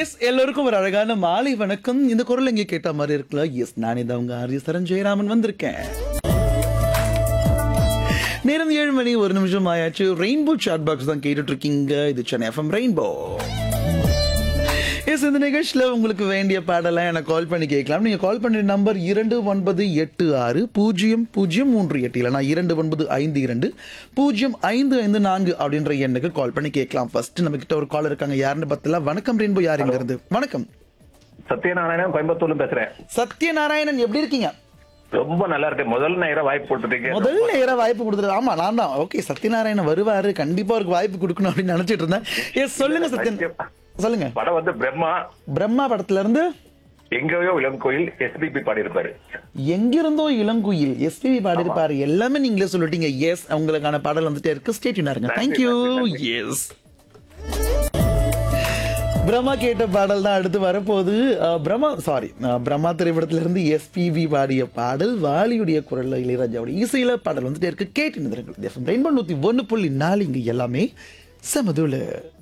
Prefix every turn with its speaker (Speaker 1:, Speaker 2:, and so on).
Speaker 1: S எல்லோருக்கும் ஒரு அழகான மாலை வணக்கம் இந்த குரல் எங்கே கேட்ட மாதிரி இருக்குல்ல எஸ் நானே தான் உங்க ஆரிய சரண் ஜெயராமன் வந்திருக்கேன் நேரம் ஏழு மணி ஒரு நிமிஷம் ஆயாச்சு ரெயின்போ சாட் பாக்ஸ் தான் கேட்டுட்டு இருக்கீங்க இது சென்னை எஃப்எம் ரெயின்போ எஸ் இந்த நிகழ்ச்சியில் உங்களுக்கு வேண்டிய பாடலாம் எனக்கு கால் பண்ணி கேட்கலாம் நீங்கள் கால் பண்ணுற நம்பர் இரண்டு ஒன்பது எட்டு ஆறு பூஜ்ஜியம் பூஜ்ஜியம் மூன்று எட்டு இல்லைனா இரண்டு ஒன்பது ஐந்து இரண்டு பூஜ்ஜியம் ஐந்து ஐந்து நான்கு அப்படின்ற எண்ணுக்கு கால் பண்ணி கேட்கலாம் ஃபர்ஸ்ட் நம்ம கிட்ட ஒரு கால் இருக்காங்க யாருன்னு பார்த்தல வணக்கம் ரெயின்போ யார் இங்க இருந்து வணக்கம்
Speaker 2: சத்யநாராயணன் கோயம்புத்தூர்ல பேசுறேன்
Speaker 1: சத்யநாராயணன் எப்படி இருக்கீங்க
Speaker 2: ரொம்ப நல்லா இருக்கு முதல் நேரம் வாய்ப்பு கொடுத்துட்டீங்க
Speaker 1: முதல் நேரம் வாய்ப்பு கொடுத்துரு ஆமா நான் தான் ஓகே சத்யநாராயணன் வருவாரு கண்டிப்பா அவருக்கு வாய்ப்பு கொடுக்கணும் அப்படின்னு நினைச்சிட்டு இருந்தேன் எஸ் சொல்லுங்க சத்யன் சொல்லுங்க
Speaker 2: படம் வந்து பிரம்மா
Speaker 1: பிரம்மா படத்துல இருந்து
Speaker 2: எங்கேயோ இளம் கோயில் எஸ்பிபி பாடியிருப்பாரு
Speaker 1: எங்கிருந்தோ இளங்குயில் எஸ்பிபி பாடியிருப்பாரு எல்லாமே நீங்களே சொல்லிட்டீங்க எஸ் உங்களுக்கான பாடல் வந்துட்டே இருக்கு ஸ்டேட்யூனா இருங்க தேங்க்யூ எஸ் பிரம்மா கேட்ட பாடல் தான் அடுத்து வரப்போகுது அஹ், பிரம்மா சாரி பிரம்மா திரைப்படத்துல இருந்து எஸ்பிபி பாடிய பாடல் வாலியுடைய குரல்ல இளையராஜாவுடைய இசையில பாடல் வந்துட்டே இருக்கு கேட்டு நிறுங்கள் ரெயின்போ நூத்தி ஒன்னு புள்ளி நாலு இங்க எல்லாமே சமதுல